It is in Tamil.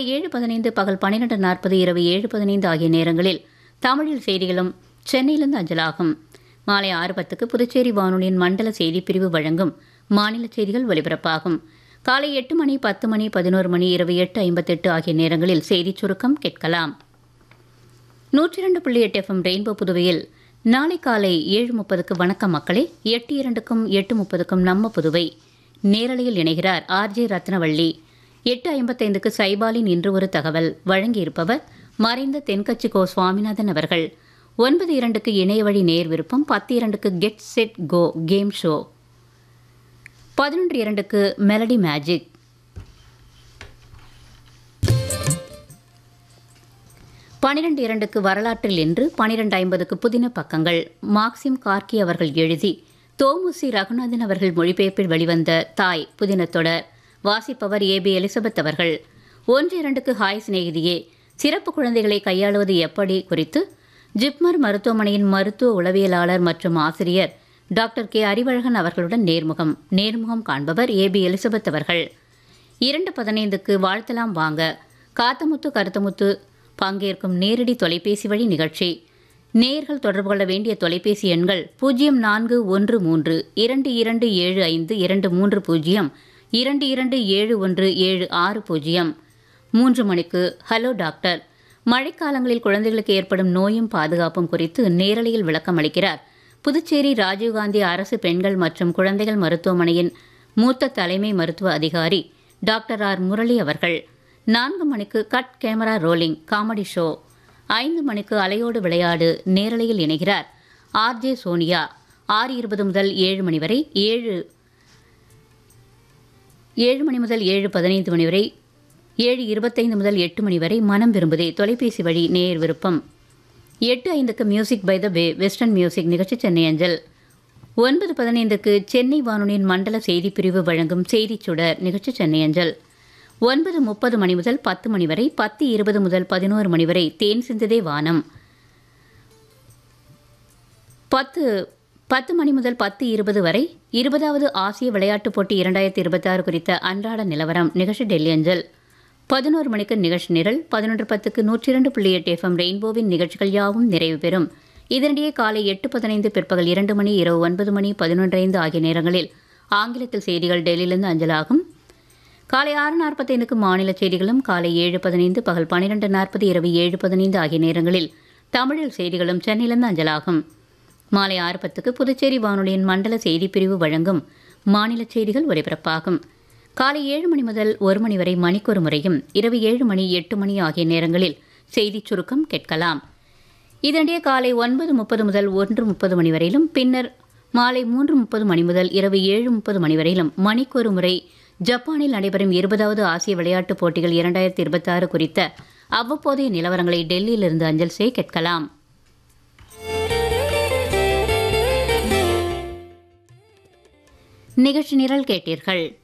காலை ஏழு பதினைந்து பகல் பன்னிரண்டு நாற்பது இரவு ஏழு பதினைந்து ஆகிய நேரங்களில் தமிழில் செய்திகளும் சென்னையிலிருந்து அஞ்சலாகும் மாலை ஆறு பத்துக்கு புதுச்சேரி வானொலியின் மண்டல செய்திப் பிரிவு வழங்கும் மாநில செய்திகள் ஒலிபரப்பாகும் காலை எட்டு மணி பத்து மணி பதினோரு மணி இரவு எட்டு ஐம்பத்தெட்டு ஆகிய நேரங்களில் செய்திச் சுருக்கம் கேட்கலாம் நூற்றி இரண்டு புள்ளி எட்டு எஃப்எம் ரெயின்போ புதுவையில் நாளை காலை ஏழு முப்பதுக்கு வணக்கம் மக்களே எட்டு இரண்டுக்கும் எட்டு முப்பதுக்கும் நம்ம புதுவை நேரலையில் இணைகிறார் ஆர்ஜே ரத்னவள்ளி எட்டு ஐம்பத்தைந்துக்கு சைபாலின் இன்று ஒரு தகவல் வழங்கியிருப்பவர் மறைந்த தென்கட்சி கோ சுவாமிநாதன் அவர்கள் ஒன்பது இரண்டுக்கு இணைய வழி நேர் விருப்பம் பத்து இரண்டுக்கு get set go game show பதினொன்று இரண்டுக்கு மெலடி மேஜிக் பனிரெண்டு இரண்டுக்கு வரலாற்றில் என்று பனிரெண்டு ஐம்பதுக்கு புதின பக்கங்கள் மார்க்சிம் கார்கி அவர்கள் எழுதி தோமுசி ரகுநாதன் அவர்கள் மொழிபெயர்ப்பில் வெளிவந்த தாய் புதின தொடர் வாசிப்பவர் ஏ பி எலிசபெத் அவர்கள் ஒன்று இரண்டுக்கு ஹாய் சிநேகிதியே சிறப்பு குழந்தைகளை கையாளுவது எப்படி குறித்து ஜிப்மர் மருத்துவமனையின் மருத்துவ உளவியலாளர் மற்றும் ஆசிரியர் டாக்டர் கே அறிவழகன் அவர்களுடன் நேர்முகம் நேர்முகம் காண்பவர் ஏ பி எலிசபெத் அவர்கள் இரண்டு பதினைந்துக்கு வாழ்த்தலாம் வாங்க காத்தமுத்து கருத்தமுத்து பங்கேற்கும் நேரடி தொலைபேசி வழி நிகழ்ச்சி நேயர்கள் தொடர்பு கொள்ள வேண்டிய தொலைபேசி எண்கள் பூஜ்ஜியம் நான்கு ஒன்று மூன்று இரண்டு இரண்டு ஏழு ஐந்து இரண்டு மூன்று பூஜ்ஜியம் இரண்டு இரண்டு ஏழு ஒன்று ஏழு ஆறு பூஜ்ஜியம் மூன்று மணிக்கு ஹலோ டாக்டர் மழைக்காலங்களில் குழந்தைகளுக்கு ஏற்படும் நோயும் பாதுகாப்பும் குறித்து நேரலையில் விளக்கம் அளிக்கிறார் புதுச்சேரி ராஜீவ்காந்தி அரசு பெண்கள் மற்றும் குழந்தைகள் மருத்துவமனையின் மூத்த தலைமை மருத்துவ அதிகாரி டாக்டர் ஆர் முரளி அவர்கள் நான்கு மணிக்கு cut camera rolling comedy show ஐந்து மணிக்கு அலையோடு விளையாடு நேரலையில் இணைகிறார் ஆர்ஜே சோனியா ஆறு இருபது முதல் ஏழு மணி வரை ஏழு ஏழு மணி முதல் ஏழு பதினைந்து மணி வரை ஏழு இருபத்தைந்து முதல் எட்டு மணி வரை மனம் விரும்புதே தொலைபேசி வழி நேர் விருப்பம் எட்டு ஐந்துக்கு music by the bay western music நிகழ்ச்சி சென்னை அஞ்சல் ஒன்பது பதினைந்துக்கு சென்னை வானொலியின் மண்டல செய்திப் பிரிவு வழங்கும் செய்திச் சுடர் நிகழ்ச்சி சென்னை அஞ்சல் ஒன்பது முப்பது மணி முதல் பத்து மணி வரை பத்து இருபது முதல் பதினோரு மணி வரை தேன் சிந்ததே வானம் பத்து பத்து மணி முதல் பத்து இருபது வரை இருபதாவது ஆசிய விளையாட்டுப் போட்டி இரண்டாயிரத்தி இருபத்தாறு குறித்த அன்றாட நிலவரம் நிகழ்ச்சி டெல்லி அஞ்சல் பதினோரு மணிக்கு நிகழ்ச்சி நிரல் பதினொன்று பத்துக்கு நூற்றி இரண்டு புள்ளி எட்டு எஃப்எம் ரெயின்போவின் நிகழ்ச்சிகள் யாவும் நிறைவு பெறும் இதனிடையே காலை எட்டு பதினைந்து பிற்பகல் இரண்டு மணி இரவு ஒன்பது மணி பதினொன்றைந்து ஆகிய நேரங்களில் ஆங்கிலத்தில் செய்திகள் டெல்லியிலிருந்து அஞ்சலாகும் காலை ஆறு நாற்பத்தைந்துக்கு மாநில செய்திகளும் காலை ஏழு பதினைந்து பகல் பன்னிரெண்டு நாற்பது இரவு ஏழு பதினைந்து ஆகிய நேரங்களில் தமிழில் செய்திகளும் சென்னையிலிருந்து அஞ்சலாகும் மாலை ஆறு பத்துக்கு புதுச்சேரி வானொலியின் மண்டல செய்திப் பிரிவு வழங்கும் மாநில செய்திகள் ஒலிபரப்பாகும் காலை ஏழு மணி முதல் ஒரு மணி வரை மணிக்கொரு முறையும் இரவு ஏழு மணி எட்டு மணி ஆகிய நேரங்களில் செய்திச் சுருக்கம் கேட்கலாம் இதனிடையே காலை ஒன்பது முப்பது முதல் ஒன்று முப்பது மணி வரையிலும் பின்னர் மாலை மூன்று முப்பது மணி முதல் இரவு ஏழு முப்பது மணி வரையிலும் மணிக்கொரு முறை ஜப்பானில் நடைபெறும் இருபதாவது ஆசிய விளையாட்டுப் போட்டிகள் இரண்டாயிரத்தி இருபத்தாறு குறித்த அவ்வப்போதைய நிலவரங்களை டெல்லியிலிருந்து அஞ்சல் செய்ய கேட்கலாம் நிகழ்ச்சி நிரல் கேட்டீர்கள்